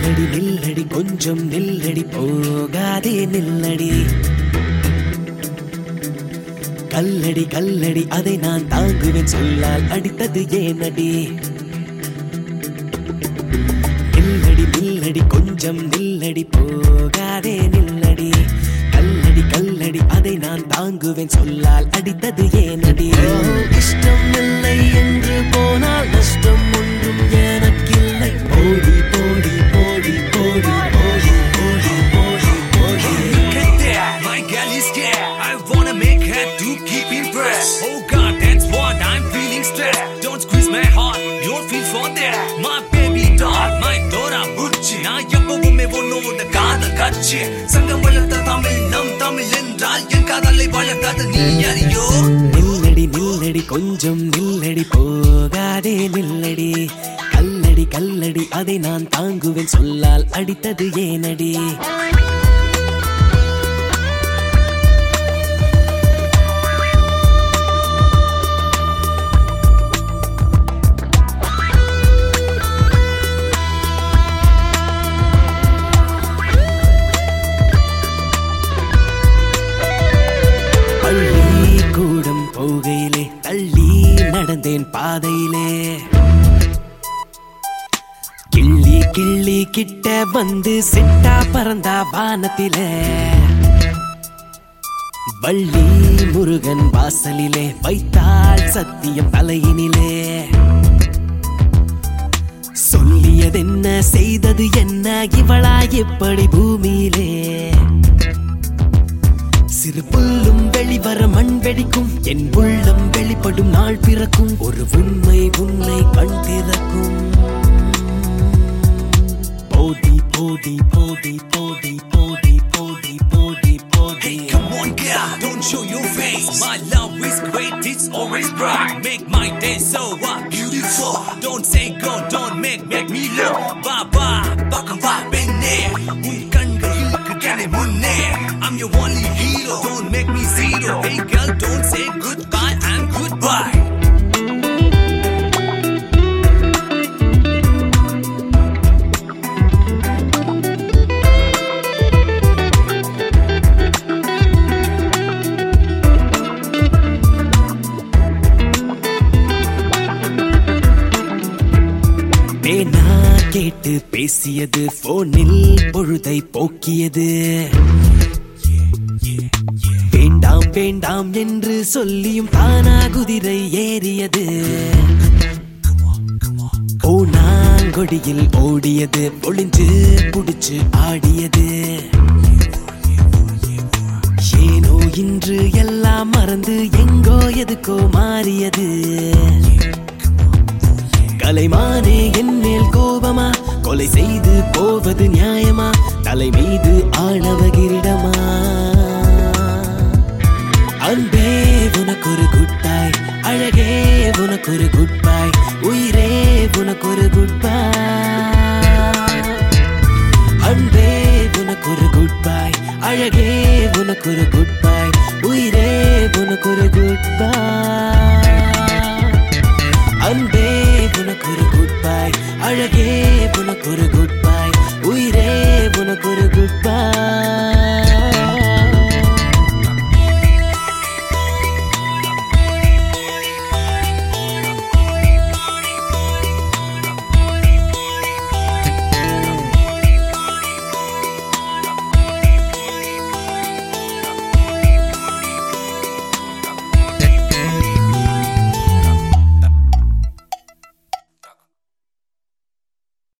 நில்லடி நில்லடி கொஞ்சம் நில்லடி போகாதே நில்லடி கல்லடி கல்லடி அதை நான் தாங்குவேன் சொல்லால் அடித்தது ஏனடி நில்லடி நில்லடி கொஞ்சம் நில்லடி போகாதே நில்லடி கல்லடி கல்லடி அதை நான் தாங்குவேன் சொல்லால் அடித்தது ஏனடி இஷ்டம் இல்லை என்று போனால் நஷ்டம் ஒன்றும் எனக்கில்லை போடி போடி போடி போடி போடி போடி போடி போடி Look at that, my girl is scared. I wanna make her to keep impressed. Oh God, that's what I'm feeling stressed. Don't squeeze my heart, don't feel for that. My baby doll, my Dora Bucci. நான் எப்பவுமே உன்னோட காதல் கட்சி சங்கம் வளர்த்த தமிழ் நம் தமிழ் என்றால் என் காதலை வளர்த்தது நீ அறியோ நில்லடி நில்லடி கொஞ்சம் நில்லடி போகாதே நில்லடி கல்லடி கல்லடி அதை நான் தாங்குவேன் சொல்லால் அடித்தது ஏனடி பள்ளி கூடம் போகையிலே தள்ளி நடந்தேன் பாதையிலே கிள்ளி கிள்ளி கிட்ட வந்து சிட்டா பறந்தா வானத்திலே வள்ளி முருகன் வாசலிலே வைத்தாள் சத்தியம் தலையினிலே சொல்லியதென்ன செய்தது என்ன இவளா எப்படி பூமியிலே சிறு புல்லும் வெளிவர மண் வெடிக்கும் என் உள்ளம் வெளிப்படும் நாள் பிறக்கும் ஒரு உண்மை உன்னை கண் திறக்கும் போடி போடி போடி போடி போடி போடி போடி போடி Hey, come on, girl, don't show your face. My love is great, it's always bright. Make my day so uh, beautiful. Don't say go, don't make make me look. Bye bye, பக்கம் வா பெண்ணே. உன் கண்கள் இழுக்குதனை முன்னே. I'm your only hero, don't make me zero. Hey girl, don't say goodbye and goodbye. பேனா கேட்டு பேசியது போனில் பொழுதை போக்கியது வேண்டாம் வேண்டாம் என்று சொல்லியும் தானா குதிரை ஏறியது பூனாங்கொடியில் ஓடியது பொழிஞ்சு புடிச்சு ஆடியது ஏனோ இன்று எல்லாம் மறந்து எங்கோ எதுக்கோ மாறியது கலைமானே என் மேல் கோபமா கொலை செய்து போவது நியாயமா தலை மீது ஆணவ கிரீடமா அன்பே உனக்கொரு குட் பை அழகே உனக்கொரு குட் பை உயிரே உனக்கொரு குட் பை அன்பே உனக்கொரு குட் பை அழகே உனக்கொரு குட் பை உயிரே உனக்கொரு குட் பை அன்பே உனக்கொரு குட் பை அழகே உனக்கொரு குட்